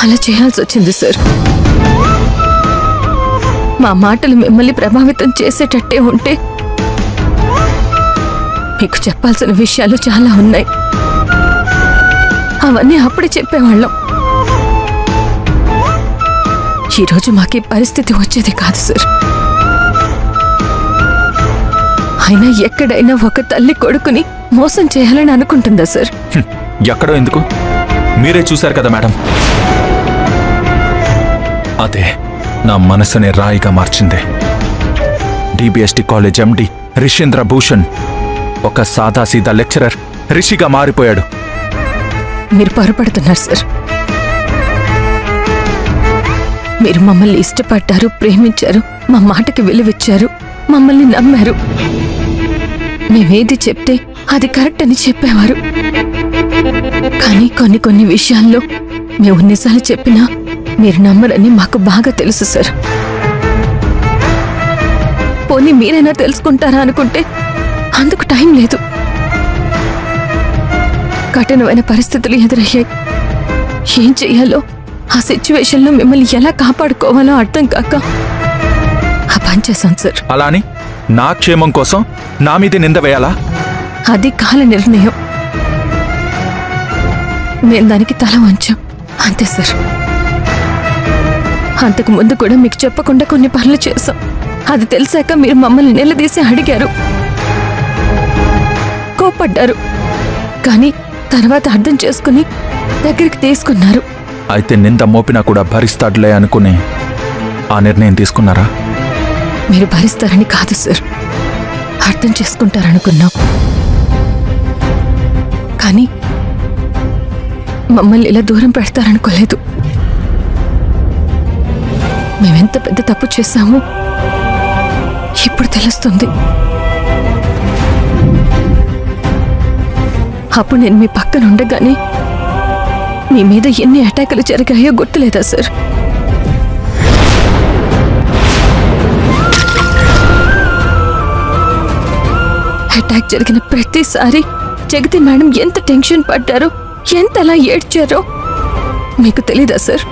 అలా చేయాల్సి వచ్చింది సార్ మా మాటలు మిమ్మల్ని ప్రభావితం చేసేటట్టే ఉంటే మీకు చెప్పాల్సిన విషయాలు చాలా ఉన్నాయి అవన్నీ అప్పుడే చెప్పేవాళ్ళం ఈరోజు మాకు ఈ పరిస్థితి వచ్చేది కాదు సార్ అయినా ఎక్కడైనా ఒక తల్లి కొడుకుని మోసం చేయాలని అనుకుంటుందా సార్ హ్మ్. ఎక్కడో ఎందుకు మీరే చూశారు కదా మేడం అదే నా మనసుని రాయిగా మార్చింది DBST college MD Rishendra Bhushan ఒక సాదాసీదా లెక్చరర్ రిషిగా మారిపోయాడు మీరు పొరపడుతున్నారు సార్ మీరు మమ్మల్ని ఇష్టపడ్డారు ప్రేమించారు మా మాటకి విలువిచ్చారు మమ్మల్ని నమ్మారు మేమేది చెప్తే అది కరెక్ట్ అని చెప్పేవారు కానీ కొన్ని కొన్ని విషయాల్లో మేము నిజాలు చెప్పినా మీరు నమ్మరని మాకు బాగా తెలుసు సార్ పోనీ మీరైనా తెలుసుకుంటారా అనుకుంటే అందుకు టైం లేదు కఠినమైన పరిస్థితులు ఎదురయ్యాయి ఏం చెయ్యాలో ఆ సిచ్యువేషన్లో మిమ్మల్ని ఎలా కాపాడుకోవాలో అర్థం కాక ఆ పని చేశాను సార్ అలా అని నా క్షేమం కోసం నా మీద నింద వేయాలా అది కాల నిర్ణయం మేము దానికి తల వంచాం అంతే సార్ అంతకు ముందు కూడా మీకు చెప్పకుండా కొన్ని పనులు చేశాం అది తెలిసాక మీరు మమ్మల్ని నిలదీసి అడిగారు కోపడ్డారు కానీ తర్వాత అర్థం చేసుకుని దగ్గరికి తీసుకున్నారు అయితే నింద మోపినా కూడా భరిస్తాడులే అనుకుని ఆ నిర్ణయం తీసుకున్నారా మీరు భరిస్తారని కాదు సార్ అర్థం చేసుకుంటారనుకున్నాం కానీ మమ్మల్ని ఇలా దూరం పెడతారనుకోలేదు మేమెంత పెద్ద తప్పు చేశామో ఇప్పుడు తెలుస్తుంది అప్పుడు నేను మీ పక్కన ఉండగానే మీ మీద ఎన్ని అటాకులు జరిగాయో గుర్తులేదా సార్ అటాక్ జరిగిన ప్రతిసారి జగతి మేడం ఎంత టెన్షన్ పడ్డారో ఎంత అలా ఏడ్చారో మీకు తెలీదా సార్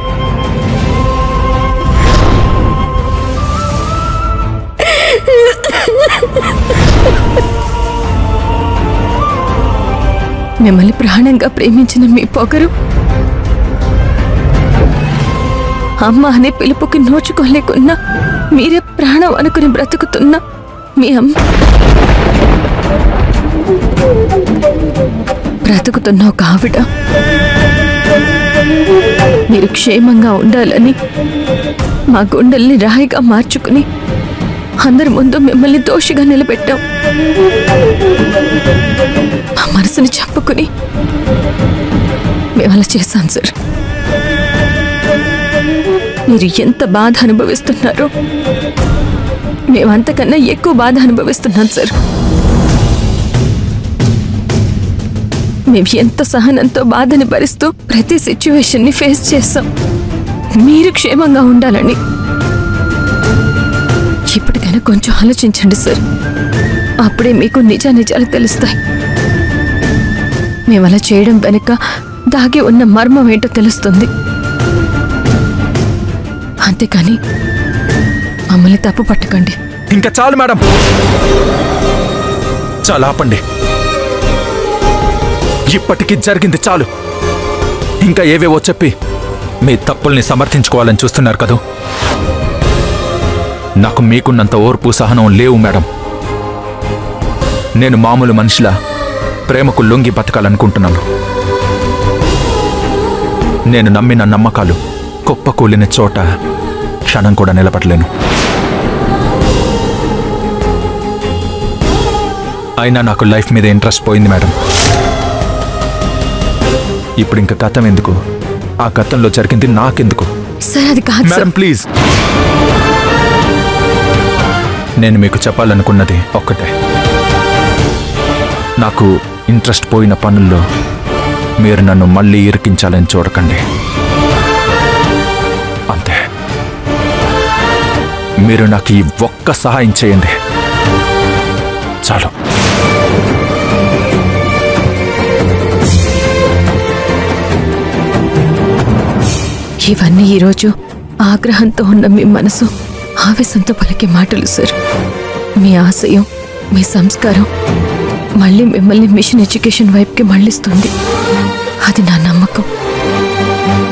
మిమ్మల్ని ప్రాణంగా ప్రేమించిన మీ పొగరు అమ్మ అనే పిలుపుకి నోచుకోలేకున్నా మీరే ప్రాణం అనుకుని బ్రతుకుతున్నా మీ అమ్మ బ్రతుకుతున్న ఒక ఆవిడ మీరు క్షేమంగా ఉండాలని మా గుండెల్ని రాయిగా మార్చుకుని అందరి ముందు మిమ్మల్ని దోషిగా నిలబెట్టాం మా మనసుని చంపుకుని మేము అలా చేశాం సార్ మీరు ఎంత బాధ అనుభవిస్తున్నారో మేమంతకన్నా ఎక్కువ బాధ అనుభవిస్తున్నాం సార్ మేము ఎంత సహనంతో బాధని భరిస్తూ ప్రతి సిచ్యువేషన్ ని ఫేస్ చేస్తాం మీరు క్షేమంగా ఉండాలని ఇప్పటికైనా కొంచెం ఆలోచించండి సార్ అప్పుడే మీకు నిజ నిజాలు తెలుస్తాయి మేము అలా చేయడం వెనుక దాగి ఉన్న మర్మం ఏంటో తెలుస్తుంది అంతేకాని మమ్మల్ని తప్పు పట్టకండి ఇంకా చాలు మేడం చాలా ఆపండి ఇప్పటికి జరిగింది చాలు ఇంకా ఏవేవో చెప్పి మీ తప్పుల్ని సమర్థించుకోవాలని చూస్తున్నారు కదూ నాకు మీకున్నంత ఓర్పు సహనం లేవు మేడం నేను మామూలు మనిషిలా ప్రేమకు లొంగి బతకాలనుకుంటున్నాను నేను నమ్మిన నమ్మకాలు కుప్పకూలిన చోట క్షణం కూడా నిలబడలేను అయినా నాకు లైఫ్ మీద ఇంట్రెస్ట్ పోయింది మేడం ఇప్పుడు ఇంకా గతం ఎందుకు ఆ గతంలో జరిగింది నాకెందుకు సార్ అది కాదు సార్ మేడం ప్లీజ్ నేను మీకు చెప్పాలనుకున్నది ఒక్కటే నాకు ఇంట్రెస్ట్ పోయిన పనుల్లో మీరు నన్ను మళ్ళీ ఇరికించాలని చూడకండి అంతే మీరు నాకు ఈ ఒక్క సహాయం చేయండి చాలు ఇవన్నీ ఈరోజు ఆగ్రహంతో ఉన్న మీ మనసు ఆవేశంతో పలికే మాటలు సార్ మీ ఆశయం మీ సంస్కారం మళ్ళీ మిమ్మల్ని మిషన్ ఎడ్యుకేషన్ వైపుకి మళ్ళిస్తుంది అది నా నమ్మకం